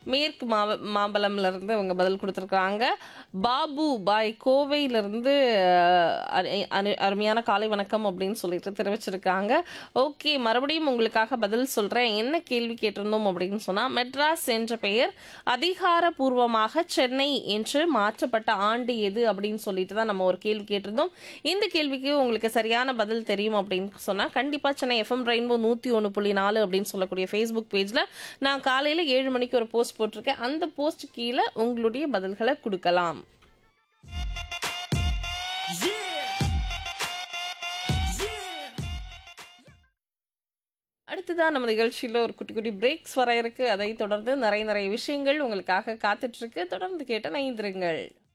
மேற்கு மாவ மாம்பலம்ல இருந்து அவங்க பதில் கொடுத்துருக்காங்க பாபு பாய் கோவையிலிருந்து அஹ், அரு- அரு- அருமையான காலை வணக்கம் அப்படின்னு சொல்லிட்டு தெரிவிச்சிருக்காங்க ஓகே மறுபடியும் உங்களுக்காக பதில் சொல்றேன் என்ன கேள்வி கேட்டிருந்தோம் அப்படின்னு சொன்னா மெட்ராஸ் என்ற பெயர் அதிகாரப்பூர்வமாக சென்னை என்று மாற்றப்பட்ட ஆண்டு எது அப்படின்னு சொல்லிட்டு தான் நம்ம ஒரு கேள்வி கேட்டிருந்தோம் இந்த கேள்விக்கு உங்களுக்கு சரியான பதில் தெரியும் அப்படின்னு சொன்னா கண்டிப்பா சென்னை எஃப்எம் ரெயின்போ நூத்தி ஒன்று புள்ளி நாலு அப்படின்னு சொல்லக்கூடிய ஃபேஸ்புக் பேஜ்ல நான் காலையில ஏழு மணிக்கு ஒரு போஸ்ட் போட்டிருக்கேன் அந்த போஸ்ட் கீழே உங்களுடைய பதில்களை கொடுக்கலாம் அடுத்ததான் நம்ம நிகழ்ச்சியில் ஒரு குட்டி குட்டி பிரேக்ஸ் வர இருக்கு அதை தொடர்ந்து நிறைய நிறைய விஷயங்கள் உங்களுக்காக காத்துட்டு இருக்கு தொடர்ந்து கேட்ட நைந்திருங்கள்